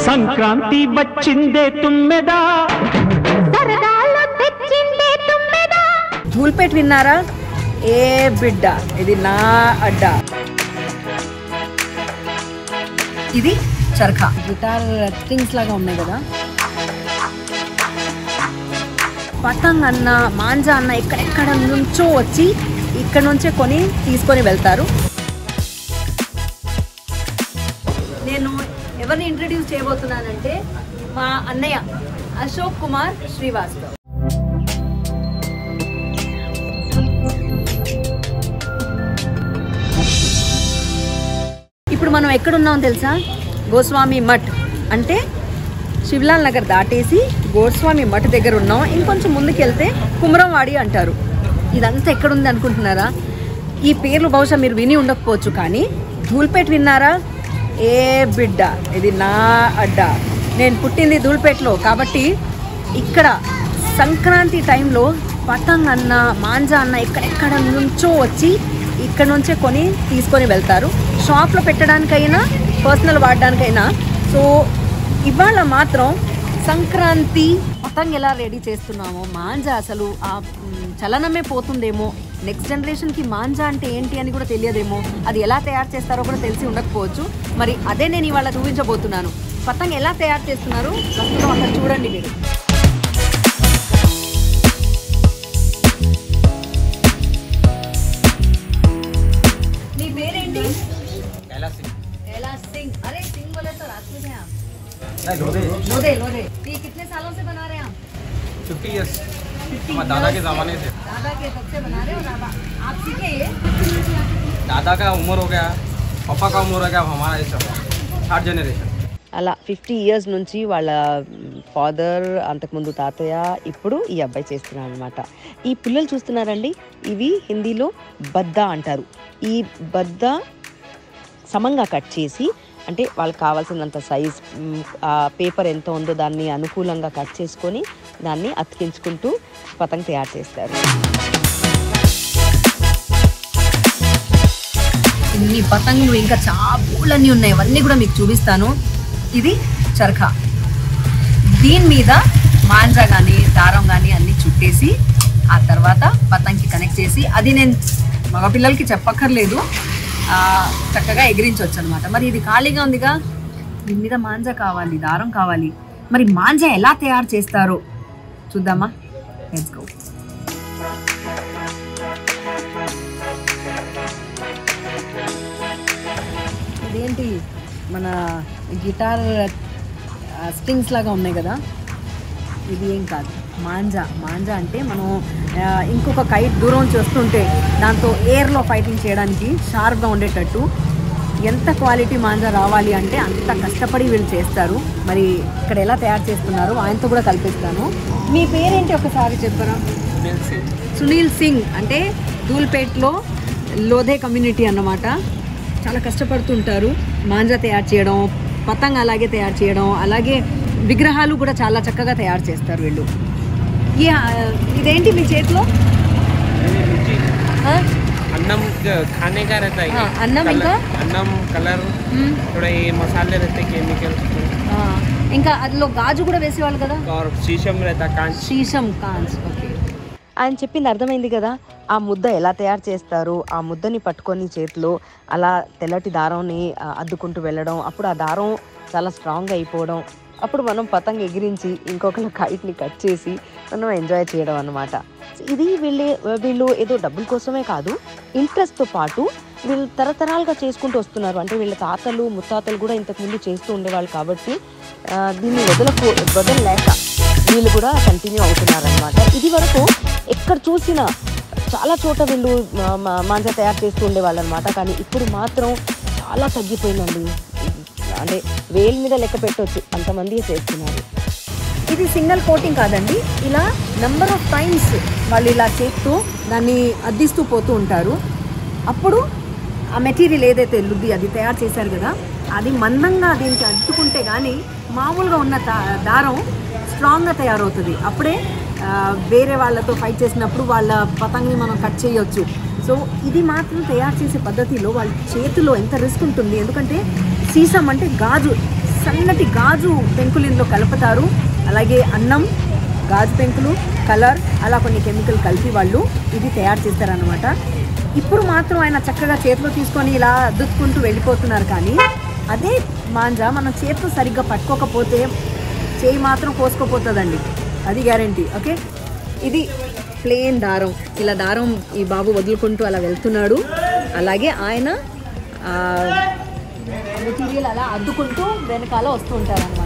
సంక్రాంతి వచ్చిందే తుమ్మెదా సరదాలు తెచ్చిందే తుమ్మెదా ధూల్పేట్ విన్నారా ఏ బిడ్డ ఇది నా అడ్డ ఇది చరఖా గిటార్ స్ట్రింగ్స్ లాగా ఉన్నాయి కదా పతంగ్ అన్న మాంజా అన్న ఎక్కడెక్కడ నుంచో వచ్చి ఇక్కడ నుంచే కొని తీసుకొని వెళ్తారు నేను ఎవరిని ఇంట్రడ్యూస్ చేయబోతున్నానంటే మా అన్నయ్య అశోక్ కుమార్ శ్రీవాస్తవ్ ఇప్పుడు మనం ఎక్కడున్నాం తెలుసా గోస్వామి మఠ్ అంటే శివలాల్ నగర్ దాటేసి గోస్వామి మఠ్ దగ్గర ఉన్నాం ఇంకొంచెం ముందుకు వెళ్తే కుమరంవాడి అంటారు ఇదంతా ఎక్కడుంది అనుకుంటున్నారా ఈ పేర్లు బహుశా మీరు విని ఉండకపోవచ్చు కానీ ధూల్పేట్ విన్నారా ఏ బిడ్డ ఇది నా అడ్డ నేను పుట్టింది ధూల్పేట్లో కాబట్టి ఇక్కడ సంక్రాంతి టైంలో పతంగ్ అన్న మాంజా అన్న ఎక్కడెక్కడ నుంచో వచ్చి ఇక్కడ నుంచే కొని తీసుకొని వెళ్తారు షాప్లో పెట్టడానికైనా పర్సనల్ వాడడానికైనా సో ఇవాళ మాత్రం సంక్రాంతి పతంగ్ ఎలా రెడీ చేస్తున్నామో మాంజా అసలు ఆ మ్, చలనమే పోతుందేమో నెక్స్ట్ జనరేషన్కి మాంజా అంటే ఏంటి అని కూడా తెలియదేమో అది ఎలా తయారు చేస్తారో కూడా తెలిసి ఉండకపోవచ్చు మరి అదే నేను ఇవాళ చూపించబోతున్నాను పతంగ్ ఎలా తయారు చేస్తున్నారు ప్రస్తుతం అక్కడ చూడండి మీరు నీ పేరేంటి कैलाश सिंह अरे सिंह बोले तो राजपूत हैं आप लोधे लोधे ये कितने सालों से बना रहे हैं आप फिफ्टी ईयर्स 50 हमारे दादा के years ज़माने से दादा के कब से बना रहे हो और आप, आप सीखे ये दादा का उम्र हो गया पापा का उम्र हो गया अब हमारा ये सब थर्ड जनरेशन అలా ఫిఫ్టీ ఇయర్స్ నుంచి వాళ్ళ ఫాదర్ అంతకుముందు తాతయ్య ఇప్పుడు ఈ అబ్బాయి చేస్తున్నారు అనమాట ఈ పిల్లలు చూస్తున్నారండి ఇవి హిందీలో బద్దా అంటారు ఈ బద్దా సమంగా కట్ చేసి అంటే వాళ్ళకి కావాల్సినంత సైజ్ ఆ పేపర్ ఎంత ఉందో దాన్ని అనుకూలంగా కట్ చేసుకొని దాన్ని అతికించుకుంటూ పతంగ్ తయారు చేస్తారు ఇన్ని పతంగులు ఇంకా చాబులన్నీ ఉన్నాయి అవన్నీ కూడా మీకు చూపిస్తాను ఇది చరఖా దీని మీద మాంజా కానీ దారం కానీ అన్ని చుట్టేసి ఆ తర్వాత పతంగి కనెక్ట్ చేసి అది నేను మగపిల్లలకి చెప్పక్కర్లేదు ఆ, చక్కగా ఎగిరించవచ్చు అనమాట మరి ఇది ఖాళీగా ఉందిగా దీని మీద మాంజా కావాలి దారం కావాలి మరి మాంజా ఎలా తయారు చేస్తారో చూద్దామా లెట్స్ గో ఇదేంటి మన గిటార్ స్ట్రింగ్స్ లాగా ఉన్నాయి కదా ఇది ఏం కాదు మాంజా మాంజా అంటే మనం ఆ, ఇంకొక కైట్ దూరం నుంచి వస్తుంటే దాంతో ఎయిర్లో ఫైటింగ్ చేయడానికి షార్ప్గా ఉండేటట్టు ఎంత క్వాలిటీ మాంజా రావాలి అంటే అంత కష్టపడి వీళ్ళు చేస్తారు మరి ఇక్కడ ఎలా తయారు చేస్తున్నారు ఆయనతో కూడా కల్పిస్తాను మీ పేరేంటి ఒకసారి చెప్పరా సునీల్ సింగ్ అంటే ధూల్పేట్లో లోధే కమ్యూనిటీ అన్నమాట చాలా కష్టపడుతుంటారు మాంజా తయారు చేయడం పతంగ్ అలాగే తయారు చేయడం అలాగే విగ్రహాలు కూడా చాలా చక్కగా తయారు చేస్తారు వీళ్ళు ఈ ఆ, ఇదేంటి మీ చేతిలో ఆ? अन्नम क- खाने का रहता है हाँ, अन्नम कलर- इनका? अन्नम कलर మ్మ్. थोड़ा ये मसाले रहते केमिकल ఆ, ఇంకా అందులో గాజు కూడా వేసేవాళ్ళు కదా और शीशम रहता कांच శీషం కాన్స్ ఓకే ఆయన చెప్పింది అర్థమైంది కదా ఆ ముద్ద ఎలా తయారు చేస్తారు ఆ ముద్దని పట్టుకొని చేతిలో అలా తెల్లటి దారంని ఆ, అద్దుకుంటూ వెళ్ళడం అప్పుడు ఆ దారం చాలా స్ట్రాంగ్ అయిపోవడం అప్పుడు మనం పతంగ్ ఎగిరించి ఇంకొకరి కైట్ని కట్ చేసి మనం ఎంజాయ్ చేయడం అన్నమాట సో ఇది వీళ్ళే వీళ్ళు ఏదో డబ్బుల కోసమే కాదు ఇంట్రెస్ట్తో పాటు వీళ్ళు తరతరాలుగా చేసుకుంటూ వస్తున్నారు అంటే వీళ్ళ తాతలు ముత్తాతలు కూడా ఇంతకుముందు చేస్తూ ఉండేవాళ్ళు కాబట్టి ఆ, దీన్ని వదలకు వదలలేక వీళ్ళు కూడా కంటిన్యూ అవుతున్నారు అనమాట ఇది వరకు ఎక్కడ చూసినా చాలా చోట వీళ్ళు మా- మా- మాంజా తయారు చేస్తూ ఉండేవాళ్ళు అనమాట కానీ ఇప్పుడు మాత్రం చాలా తగ్గిపోయిందండి అంటే వేలు మీద లెక్క పెట్టవచ్చు అంతమంది చేస్తున్నారు ఇది సింగిల్ కోటింగ్ కాదండి ఇలా నెంబర్ ఆఫ్ టైమ్స్ వాళ్ళు ఇలా చేస్తూ దాన్ని అద్దిస్తూ పోతూ ఉంటారు అప్పుడు ఆ మెటీరియల్ ఏదైతే లుద్ది అది తయారు చేశారు కదా అది మందంగా దీనికి అడ్డుకుంటే కానీ మామూలుగా ఉన్న దా- దారం స్ట్రాంగ్గా తయారవుతుంది అప్పుడే ఆ, వేరే వాళ్ళతో ఫైట్ చేసినప్పుడు వాళ్ళ పతంగిని మనం కట్ చేయొచ్చు సో ఇది మాత్రం తయారు చేసే పద్ధతిలో వాళ్ళ చేతిలో ఎంత రిస్క్ ఉంటుంది ఎందుకంటే సీసం అంటే గాజు సన్నటి గాజు పెంకులు ఇందులో కలుపుతారు అలాగే అన్నం గాజు పెంకులు కలర్ అలా కొన్ని కెమికల్ కలిపి వాళ్ళు ఇది తయారు చేస్తారనమాట ఇప్పుడు మాత్రం ఆయన చక్కగా చేతిలో తీసుకొని ఇలా అద్దుకుంటూ వెళ్ళిపోతున్నారు కానీ అదే మాంజా మనం చేతితో సరిగ్గా పట్టుకోకపోతే చేయి మాత్రం కోసుకోపోతుందండి అది గ్యారంటీ ఓకే ఇది ప్లేన్ దారం ఇలా దారం ఈ బాబు వదులుకుంటూ అలా వెళ్తున్నాడు అలాగే ఆయన మెటీరియల్ అలా అద్దుకుంటూ వెనకాల వస్తూ ఉంటారు అనమాట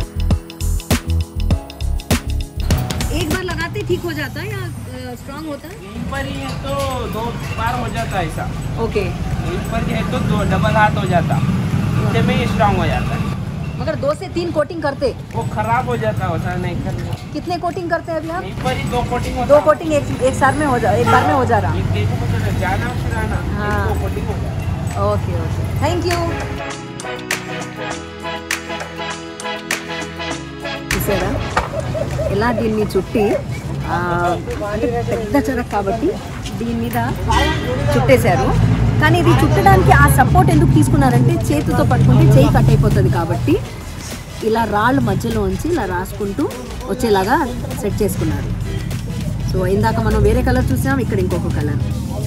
एक बार लगाते ठीक हो जाता है या स्ट्रांग होता है ऊपर ही है तो दो बार हो जाता है ऐसा ओके ऊपर ही है तो दो डबल हाथ हो जाता नीचे में ही स्ट्रांग हो जाता है मगर दो से तीन कोटिंग करते वो खराब हो जाता है वैसा नहीं करना कितने कोटिंग करते हैं अभी आप ऊपर ही दो कोटिंग होता दो कोटिंग एक एक साल में हो जा एक बार में हो जा रहा एक देखो मतलब जाना फिर आना हाँ। एक दो कोटिंग हो जाता ఓకే ఓకే థ్యాంక్ యూ చూసారా ఎలా దీన్ని చుట్టి ఆ, అంటే పెద్ద చెరకు కాబట్టి దీని మీద చుట్టేశారు కానీ ఇది చుట్టడానికి ఆ సపోర్ట్ ఎందుకు తీసుకున్నారంటే చేతితో పట్టుకుంటే చేయి కట్ అయిపోతుంది కాబట్టి ఇలా రాళ్ళు మధ్యలో ఉంచి ఇలా రాసుకుంటూ వచ్చేలాగా సెట్ చేసుకున్నారు సో ఇందాక మనం వేరే కలర్ చూసాం ఇక్కడ ఇంకొక కలర్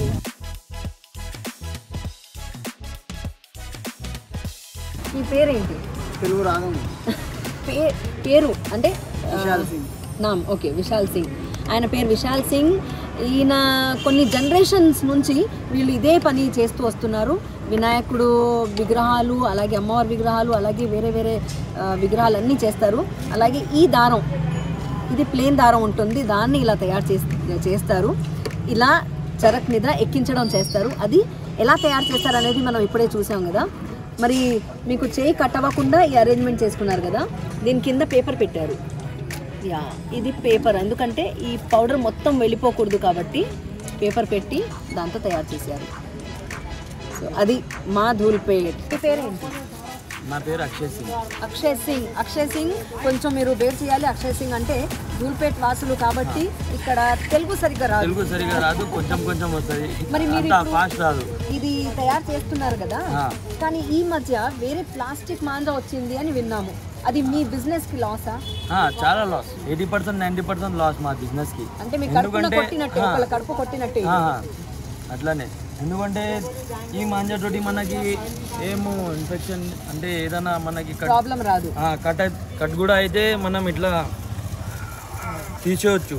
మీ పేరేంటి తెలుగు రాగం పే- పేరు అంటే నామ్ ఓకే విశాల్ సింగ్ ఆయన పేరు విశాల్ సింగ్ ఈయన కొన్ని జనరేషన్స్ నుంచి వీళ్ళు ఇదే పని చేస్తూ వస్తున్నారు వినాయకుడు విగ్రహాలు అలాగే అమ్మవారి విగ్రహాలు అలాగే వేరే వేరే ఆ, విగ్రహాలు అన్నీ చేస్తారు అలాగే ఈ దారం ఇది ప్లేన్ దారం ఉంటుంది దాన్ని ఇలా తయారు చేస్ చేస్తారు ఇలా చరక్ మీద ఎక్కించడం చేస్తారు అది ఎలా తయారు చేస్తారు అనేది మనం ఇప్పుడే చూసాం కదా మరి మీకు చేయి కట్ అవ్వకుండా ఈ అరేంజ్మెంట్ చేసుకున్నారు కదా దీని కింద పేపర్ పెట్టారు యా ఇది పేపర్ ఎందుకంటే ఈ పౌడర్ మొత్తం వెళ్ళిపోకూడదు కాబట్టి పేపర్ పెట్టి దాంతో తయారు చేశారు సో అది మా ధూల్పేట్ మీ పేరేంటి నా పేరు అక్షయ్ సింగ్ అక్షయ్ సింగ్ అక్షయ్ సింగ్ కొంచెం మీరు వేరు చేయాలి అక్షయ్ సింగ్ అంటే ధూల్పేట్ వాసులు కాబట్టి ఇక్కడ తెలుగు సరిగ్గా రాదు తెలుగు సరిగా రాదు కొంచెం కొంచెం వస్తుంది మరి మీరు అంత ఇప్పుడు- ఫాస్ట్ రాదు ఇది తయారు చేస్తున్నారు కదా ఆ. కానీ ఈ మధ్య వేరే ప్లాస్టిక్ మాంజా వచ్చింది అని విన్నాము అది మీ బిజినెస్ కి లాసా ఆ, చాలా loss eighty percent ninety percent loss మా బిజినెస్ కి అంటే మీ కడుపున ఎందుకంటే- కొట్టినట్టే ఆ. ఒకళ్ళ కడుపు కొట్టినట్టే ఆ, అట్లానే ఎందుకంటే ఈ మాంజాతోటి మనకి ఏమో ఇన్ఫెక్షన్ అంటే ఏదైనా మనకి కట్ ప్రాబ్లం రాదు ఆ, కట్ అయి- కట్ కూడా అయితే మనం ఇట్లా తీసేయచ్చు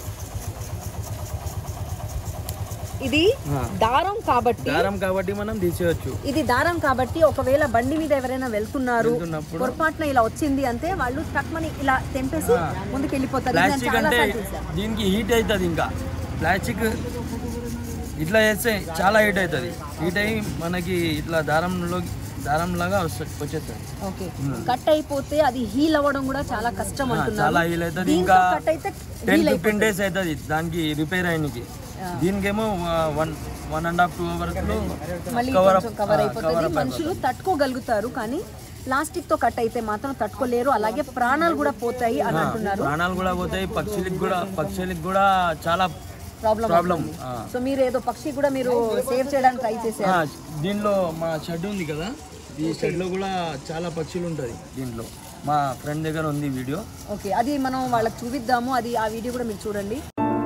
ఇది ఆ. దారం కాబట్టి దారం కాబట్టి మనం తీసేయచ్చు ఇది దారం కాబట్టి ఒకవేళ బండి మీద ఎవరైనా వెళ్తున్నారు వెళ్తున్నప్పుడు- పొరపాటున ఇలా వచ్చింది అంటే వాళ్ళు టక్మని ఇలా తెంపేసి ఆ. ముందుకు వెళ్ళిపోతారు ఇది నేను ప్లాస్టిక్ చాలా అంటే సార్లు చూసా. దీనికి హీట్ అవుతుంది ఇంకా ప్లాస్టిక్ ఇట్లా చేస్తే చాలా హీట్ అవుతుంది హీట్ అయ్యి మనకి ఇట్లా దారంలో దారంలాగా వస్తుంది వచ్చేస్తుంది ఓకే కట్ అయిపోతే అది హీల్ అవ్వడం కూడా చాలా కష్టం ఆ, అంటున్నారు చాలా హీల్ అవుతుంది దీంతో ఇంకా కట్ అయితే టెన్ heal ఫిఫ్టీన్ డేస్ అవుతుంది దానికి రిపేర్ అయ్యనికి దీనికేమో one one and half two hours లో మళ్ళీ కవర్ కొంచెం కవర్ అయిపోతుంది మనుషులు తట్టుకోగలుగుతారు కానీ ప్లాస్టిక్ తో కట్ అయితే మాత్రం తట్టుకోలేరు అలాగే ప్రాణాలు కూడా పోతాయి అని అంటున్నారు ప్రాణాలు కూడా పోతాయి పక్షులకి కూడా పక్షులకి కూడా చాలా ప్రాబ్లం ప్రాబ్లం సో మీరు ఏదో పక్షి కూడా మీరు సేవ్ చేయడానికి ట్రై చేశారు దీనిలో మా షెడ్ ఉంది కదా ఈ షెడ్ లో కూడా చాలా పక్షులు ఉంటుంది దీంట్లో మా ఫ్రెండ్ దగ్గర ఉంది వీడియో ఓకే అది మనం వాళ్ళకి చూపిద్దాము అది ఆ వీడియో కూడా మీరు చూడండి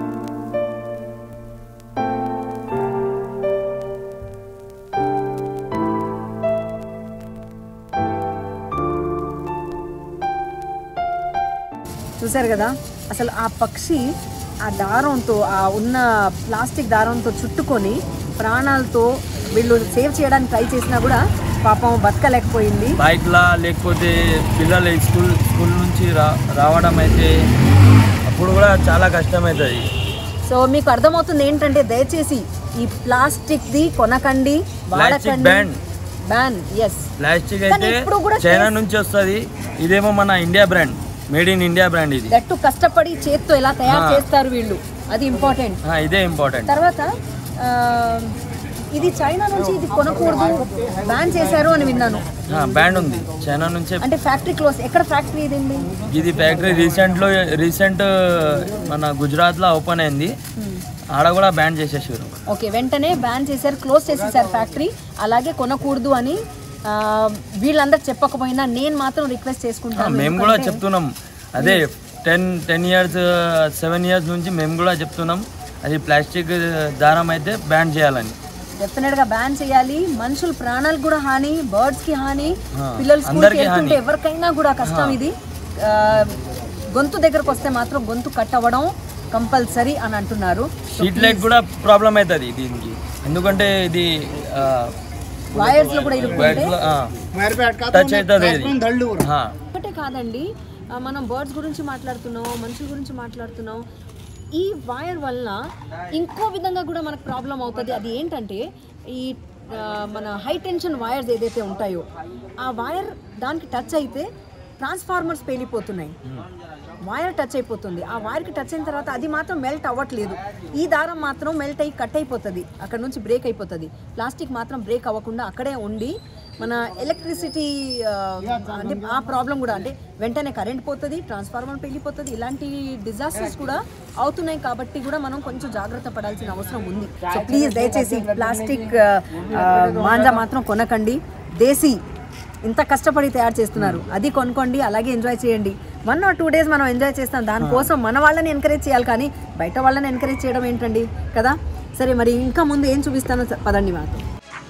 చూశారు కదా అసలు ఆ పక్షి ఆ దారంతో ఆ ఉన్న ప్లాస్టిక్ దారంతో చుట్టుకొని ప్రాణాలతో వీళ్ళు సేవ్ చేయడానికి ట్రై చేసినా కూడా పాపం బతకలేకపోయింది బైక్ లా లేకపోతే పిల్లలు స్కూల్ స్కూల్ నుంచి రా రావడం అయితే అప్పుడు కూడా చాలా కష్టమవుతుంది సో మీకు అర్థమవుతుంది ఏంటంటే దయచేసి ఈ ప్లాస్టిక్ ది కొనకండి ప్లాస్టిక్ వాడకండి బ్యాన్ బ్యాన్ ఎస్ ప్లాస్టిక్ కానీ అయితే ఇప్పుడు కూడా చైనా చేస్- నుంచి వస్తుంది ఇదేమో మన India brand made in India brand ఇది దట్టు కష్టపడి చేత్తో ఎలా తయారు ఆ. చేస్తారు వీళ్ళు అది ఇంపార్టెంట్ ఆ, ఇదే ఇంపార్టెంట్ తర్వాత ఆ, ఇది చైనా నుంచి ఇది కొనకూడదు బ్యాన్ చేశారు అని విన్నాను బ్రాండ్ ఉంది చైనా నుంచే అంటే ఫ్యాక్టరీ క్లోజ్ ఎక్కడ ఫ్యాక్టరీ ఇది ఇది ఫ్యాక్టరీ రీసెంట్ లో రీసెంట్ మన గుజరాత్ లో ఓపెన్ అయింది ఆడ కూడా బ్యాన్ చేసేసారు ఓకే వెంటనే బ్యాన్ చేశారు క్లోజ్ చేసేసారు ఫ్యాక్టరీ అలాగే కొనకూడదు అని ఆ, వీళ్ళందరూ చెప్పకపోయినా నేను మాత్రం రిక్వెస్ట్ ఆ, చేసుకుంటాను మేము కూడా ఎందుకంటే- చెప్తున్నాం అదే ten ten years seven years నుంచి మేము కూడా చెప్తున్నాం అది ప్లాస్టిక్ దారం అయితే బ్యాన్ చేయాలని డెఫినెట్ గా బ్యాన్ చేయాలి మనుషుల ప్రాణాలకు కూడా హాని బర్డ్స్ కి హాని ఆ, పిల్లలు స్కూల్కి అందరికీ వెళ్తుంటే హాని. ఎవరికైనా కూడా కష్టం ఇది ఆ, గొంతు దగ్గరకు వస్తే మాత్రం గొంతు కట్ అవ్వడం కంపల్సరీ అని అంటున్నారు స్ట్రీట్ లైట్ కూడా ప్రాబ్లం అవుతుంది దీనికి ఎందుకంటే ఇది వైర్స్ లో కూడా ఇరుక్కుంటే టచ్ అవుతుంది ఇది ఆ. ఒకటే కాదండి ఆ, మనం బర్డ్స్ గురించి మాట్లాడుతున్నాం మనుషుల గురించి మాట్లాడుతున్నాం ఈ వైర్ వలన ఇంకో విధంగా కూడా మనకు ప్రాబ్లం అవుతుంది అది ఏంటంటే ఈ ఆ, మన హై టెన్షన్ వైర్స్ ఏదైతే ఉంటాయో ఆ వైర్ దానికి టచ్ అయితే ట్రాన్స్ఫార్మర్స్ పేలిపోతున్నాయి వైర్ టచ్ అయిపోతుంది ఆ వైర్కి టచ్ అయిన తర్వాత అది మాత్రం మెల్ట్ అవ్వట్లేదు ఈ దారం మాత్రం మెల్ట్ అయ్యి కట్ అయిపోతుంది అక్కడ నుంచి బ్రేక్ అయిపోతుంది ప్లాస్టిక్ మాత్రం బ్రేక్ అవ్వకుండా అక్కడే ఉండి మన ఎలక్ట్రిసిటీ అంటే ఆ ప్రాబ్లం కూడా అంటే వెంటనే కరెంట్ పోతుంది ట్రాన్స్ఫార్మర్ పెళ్ళిపోతుంది ఇలాంటి డిజాస్టర్స్ కూడా అవుతున్నాయి కాబట్టి కూడా మనం కొంచెం జాగ్రత్త పడాల్సిన అవసరం ఉంది సో ప్లీజ్ దయచేసి ప్లాస్టిక్ మాంజా మాత్రం కొనకండి దేశీ ఇంత కష్టపడి తయారు చేస్తున్నారు అది కొనుక్కోండి అలాగే ఎంజాయ్ చేయండి వన్ ఆర్ టూ డేస్ మనం ఎంజాయ్ చేస్తాం దానికోసం మన వాళ్ళని ఎంకరేజ్ చేయాలి కానీ బయట వాళ్ళని ఎంకరేజ్ చేయడం ఏంటండి కదా సరే మరి ఇంకా ముందు ఏం చూపిస్తానో చె- పదండి మాకు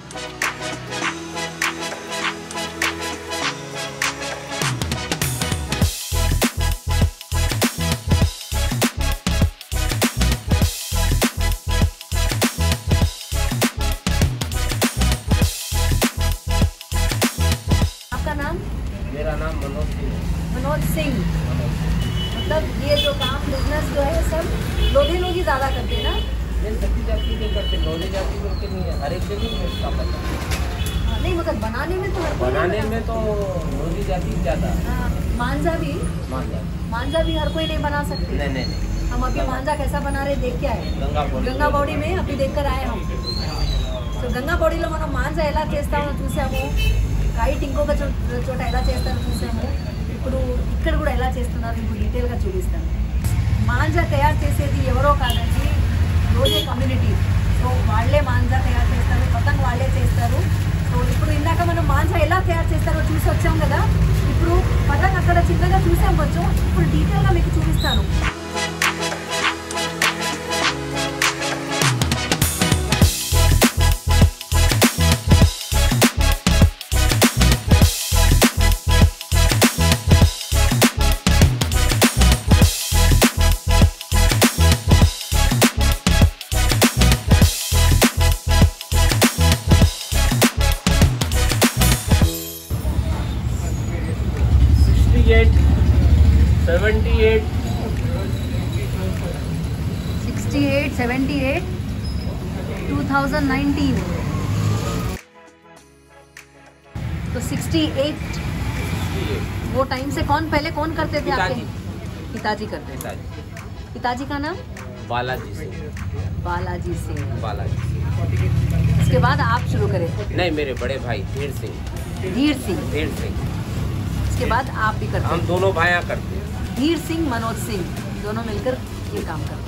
आपका नाम मेरा नाम मनोज सिंह है। मनोज सिंह मतलब ये जो काम बिजनेस जो है सब लोधी लोग ही ज़्यादा करते हैं ना ये सभी जाति के करते नौले जाति करके नहीं है हर एक जगह में इसका पता हाँ, नहीं मतलब बनाने में तो हर कोई बनाने नहीं में तो नौली जाति ज़्यादा बना- हाँ, मांझा भी मान जाती मांझा भी हर कोई नहीं बना सकते नहीं नहीं नहीं हम अभी मांझा कैसा बना रहे देख के आए गंगा बोल గంగా బాడీ మే అవి దగ్గర ఆయ హం సో గంగా బాడీలో మనం మాంజా ఎలా చేస్తామో చూసాము కైట్ ఇంకొక చో చోట ఎలా చేస్తారో చూసాము ఇప్పుడు ఇక్కడ కూడా ఎలా చేస్తున్నారు ఇప్పుడు డీటెయిల్గా చూపిస్తాను మాంజా తయారు చేసేది ఎవరో కాదండి రోజే కమ్యూనిటీ సో వాళ్ళే మాంజా తయారు చేస్తారు పతంగ్ వాళ్ళే చేస్తారు సో ఇప్పుడు ఇందాక మనం మాంజా ఎలా తయారు చేస్తారో చూసి వచ్చాం కదా ఇప్పుడు పతంగ్ అక్కడ చిన్నగా చూసాం కొంచెం ఇప్పుడు డీటెయిల్గా మీకు చూపిస్తాను सिक्सटी एट सेवेंटी एट 68, 78, 2019. तो 68 वो टाइम से कौन पहले कौन करते थे आपके पिताजी। पिताजी करते पिताजी थे पिताजी का नाम बालाजी सिंह बालाजी सिंह बालाजी सिंह इसके बाद आप शुरू करें नहीं मेरे बड़े भाई धीर सिंह धीर सिंह धीर सिंह इसके बाद आप भी करते हम हैं दोनों भाया करते हैं धीर सिंह मनोज सिंह दोनों मिलकर ये काम करते हैं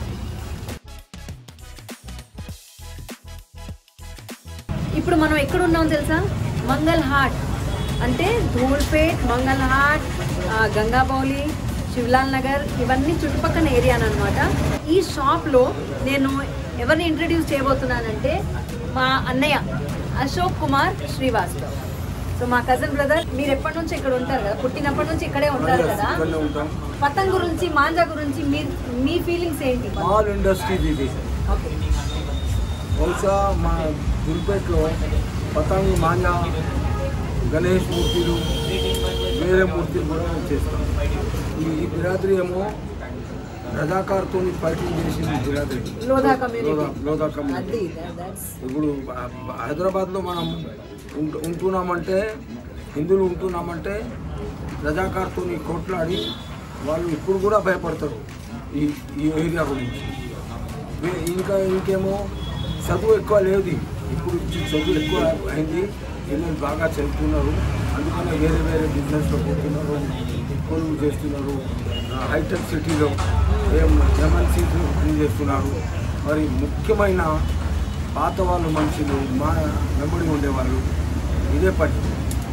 ఇప్పుడు మనం ఎక్కడ ఉన్నాం తెలుసా మంగళ్ హాట్ అంటే ధూల్పేట్ మంగళ్ హాట్ ఆ, గంగాబౌలి శివలాల్ నగర్ ఇవన్నీ చుట్టుపక్కల ఏరియా అనమాట ఈ షాప్లో నేను ఎవరిని ఇంట్రడ్యూస్ చేయబోతున్నానంటే మా అన్నయ్య అశోక్ కుమార్ శ్రీవాస్తవ్ సో మా కజన్ బ్రదర్ మీరు ఎప్పటి నుంచి ఇక్కడ ఉంటారు కదా పుట్టినప్పటి నుంచి ఇక్కడే ఉంటారు కదా పతంగ్ గురించి మాంజా గురించి మీ మీ ఫీలింగ్స్ ఏంటి ఆల్ ఇండస్ట్రీస్ ఇది ఓకే బహుశా మా దుర్పేటలో పతంగి మాంజా గణేష్ మూర్తులు వేరే మూర్తులు కూడా చేస్తాం ఈ ఈ బిరాదరి ఏమో రజాకార్తో ఫైటింగ్ చేసింది బిరాదరి లోధా కమ్యూనిటీ లోధా- లోధా కమ్యూనిటీ అది that's ఇప్పుడు హైదరాబాద్లో మనం ఉంటు ఉంటున్నామంటే హిందువులు ఉంటున్నామంటే రజాకార్తో కొట్లాడి వాళ్ళు ఇప్పుడు కూడా భయపడతారు ఈ ఈ ఏరియా గురించి వే- ఇంకా ఇంకేమో చదువు ఎక్కువ లేదు ఇప్పుడు చదువు ఎక్కువ అయింది పిల్లలు బాగా చదువుతున్నారు అందుకనే వేరే వేరే బిజినెస్లో పోతున్నారు కొనుగోలు చేస్తున్నారు ఆ, హైటెక్ సిటీలో ఏం ఎంఎన్సీస్ చేస్తున్నారు మరి ముఖ్యమైన పాత వాళ్ళు మనుషులు మా వెంబడి ఉండేవాళ్ళు ఇదే పని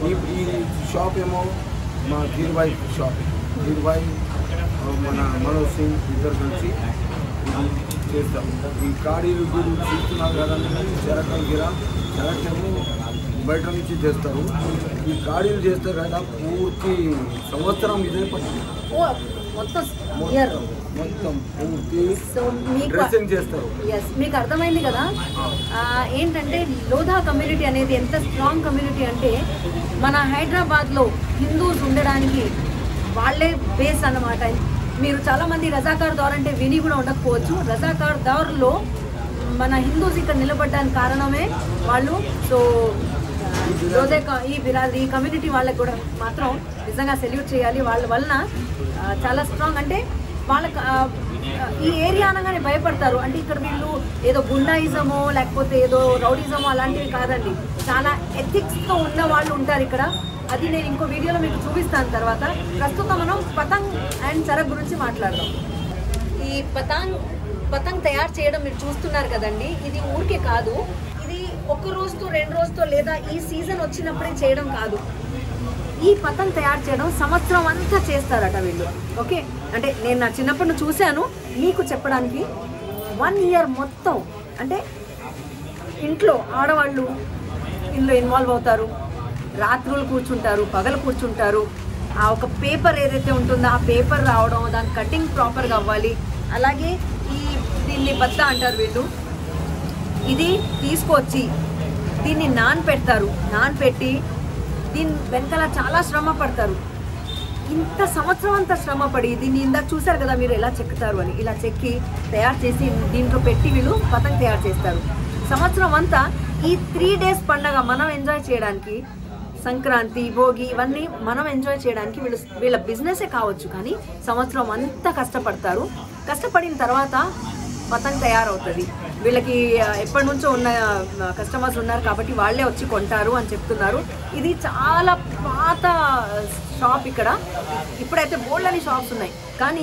ఈ ఈ షాప్ ఏమో మా ధీర్భాయ్ షాప్ ధీర్భాయ్ ఆ, మన మనోజ్ సింగ్ ఇద్దరు కలిసి ఇది చేస్తాం ఈ కాడీలు గీడు చూస్తున్నారు కదా చెరకలు గిరా చెరకేమో బయట నుంచి చేస్తారు ఈ కాడీలు చేస్తారు కదా పూర్తి సంవత్సరం ఇదే పట్టింది ఓ మొత్తం ఇయర్ మొత్తం పూర్తి సో మీకు డ్రెస్సింగ్ చేస్తారు ఎస్ మీకు అర్థమైంది కదా ఆ, ఏంటంటే లోధా కమ్యూనిటీ అనేది ఎంత స్ట్రాంగ్ కమ్యూనిటీ అంటే మన హైదరాబాద్లో హిందూస్ ఉండడానికి వాళ్ళే బేస్ అన్నమాట మీరు చాలామంది రజాకార్ దౌర్ అంటే విని కూడా ఉండకపోవచ్చు రజాకార్ దౌర్లో మన హిందూస్ ఇక్కడ నిలబడడానికి కారణమే వాళ్ళు సో లోదే క- ఈ బిరాద్ ఈ కమ్యూనిటీ వాళ్ళకి కూడా మాత్రం నిజంగా సెల్యూట్ చేయాలి వాళ్ళ వలన ఆ, చాలా స్ట్రాంగ్ అంటే వాళ్ళకి ఆ, ఈ ఏరియా అనగానే భయపడతారు అంటే ఇక్కడ వీళ్ళు ఏదో గుండాయిజమో లేకపోతే ఏదో రౌడిజమో అలాంటివి కాదండి చాలా ఎథిక్స్తో ఉన్న వాళ్ళు ఉంటారు ఇక్కడ అది నేను ఇంకో వీడియోలో మీకు చూపిస్తాను తర్వాత ప్రస్తుతం మనం పతంగ్ అండ్ చరక్ గురించి మాట్లాడదాం ఈ పతంగ్ పతంగ్ తయారు చేయడం మీరు చూస్తున్నారు కదండి ఇది ఊరికే కాదు ఇది ఒక రోజుతో రెండు రోజుతో లేదా ఈ సీజన్ వచ్చినప్పుడే చేయడం కాదు ఈ పతంగ్ తయారు చేయడం సంవత్సరం అంతా చేస్తారట వీళ్ళు ఓకే అంటే నేను నా చిన్నప్పటి నుంచి చూశాను మీకు చెప్పడానికి వన్ ఇయర్ మొత్తం అంటే ఇంట్లో ఆడవాళ్ళు ఇందులో ఇన్వాల్వ్ అవుతారు రాత్రులు కూర్చుంటారు పగలు కూర్చుంటారు ఆ ఒక పేపర్ ఏదైతే ఉంటుందో ఆ పేపర్ రావడం దాని కటింగ్ ప్రాపర్గా అవ్వాలి అలాగే ఈ దీన్ని బద్ద అంటారు వీళ్ళు ఇది తీసుకొచ్చి దీన్ని నాన్ పెడతారు నాన్ పెట్టి దీని వెనకాల చాలా శ్రమ పడతారు ఇంత సంవత్సరం అంతా శ్రమ పడి దీన్ని ఇందాక చూశారు కదా మీరు ఎలా చెక్కుతారు అని ఇలా చెక్కి తయారు చేసి దీంట్లో పెట్టి వీళ్ళు పతంగ్ తయారు చేస్తారు సంవత్సరం అంతా ఈ త్రీ డేస్ పండగ మనం ఎంజాయ్ చేయడానికి సంక్రాంతి భోగి ఇవన్నీ మనం ఎంజాయ్ చేయడానికి వీళ్ళు వీళ్ళ బిజినెసే కావచ్చు కానీ సంవత్సరం అంతా కష్టపడతారు కష్టపడిన తర్వాత పతంగ్ తయారవుతుంది వీళ్ళకి ఆ, ఎప్పటి నుంచో ఉన్న కస్టమర్స్ ఉన్నారు కాబట్టి వాళ్ళే వచ్చి కొంటారు అని చెప్తున్నారు ఇది చాలా పాత షాప్ ఇక్కడ ఇప్పుడైతే బోల్డ్ అని షాప్స్ ఉన్నాయి కానీ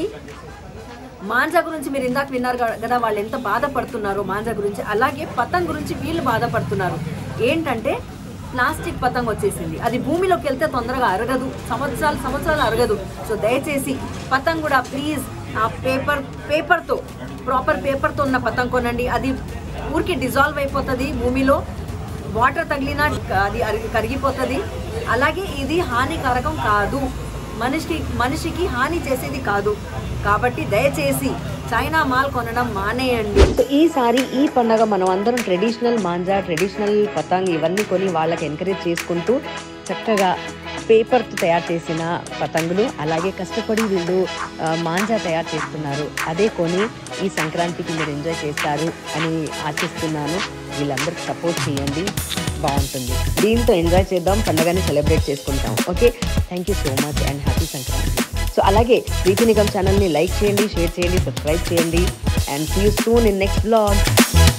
మాంజా గురించి మీరు ఇందాక విన్నారు క- కదా వాళ్ళు ఎంత బాధపడుతున్నారో మాంజా గురించి అలాగే పతంగ్ గురించి వీళ్ళు బాధపడుతున్నారు ఏంటంటే ప్లాస్టిక్ పతంగ్ వచ్చేసింది అది భూమిలోకి వెళ్తే తొందరగా అరగదు సంవత్సరాలు సంవత్సరాలు అరగదు సో దయచేసి పతంగ్ కూడా ప్లీజ్ ఆ పేపర్ పేపర్తో ప్రాపర్ పేపర్తో ఉన్న పతంగ్ కొనండి అది ఊరికి డిజాల్వ్ అయిపోతుంది భూమిలో వాటర్ తగిలినా అది అరిగి కరిగిపోతుంది అలాగే ఇది హానికారకం కాదు మనిషికి మనిషికి హాని చేసేది కాదు కాబట్టి దయచేసి చైనా మాల్ కొనడం మానేయండి సో ఈసారి ఈ పండగ మనం అందరం ట్రెడిషనల్ మాంజా ట్రెడిషనల్ పతంగ్ ఇవన్నీ కొని వాళ్ళకి ఎంకరేజ్ చేసుకుంటూ చక్కగా పేపర్తో తయారు చేసిన పతంగులు అలాగే కష్టపడి వీళ్ళు ఆ, మాంజా తయారు చేస్తున్నారు అదే కొని ఈ సంక్రాంతికి మీరు ఎంజాయ్ చేస్తారు అని ఆశిస్తున్నాను వీళ్ళందరికీ సపోర్ట్ చేయండి బాగుంటుంది దీంతో ఎంజాయ్ చేద్దాం పండుగని సెలబ్రేట్ చేసుకుంటాం okay thank you so much and happy Sankranti so అలాగే ప్రీతి నిగమ్ ఛానల్ని లైక్ చేయండి షేర్ చేయండి సబ్స్క్రైబ్ చేయండి and see you soon in next blog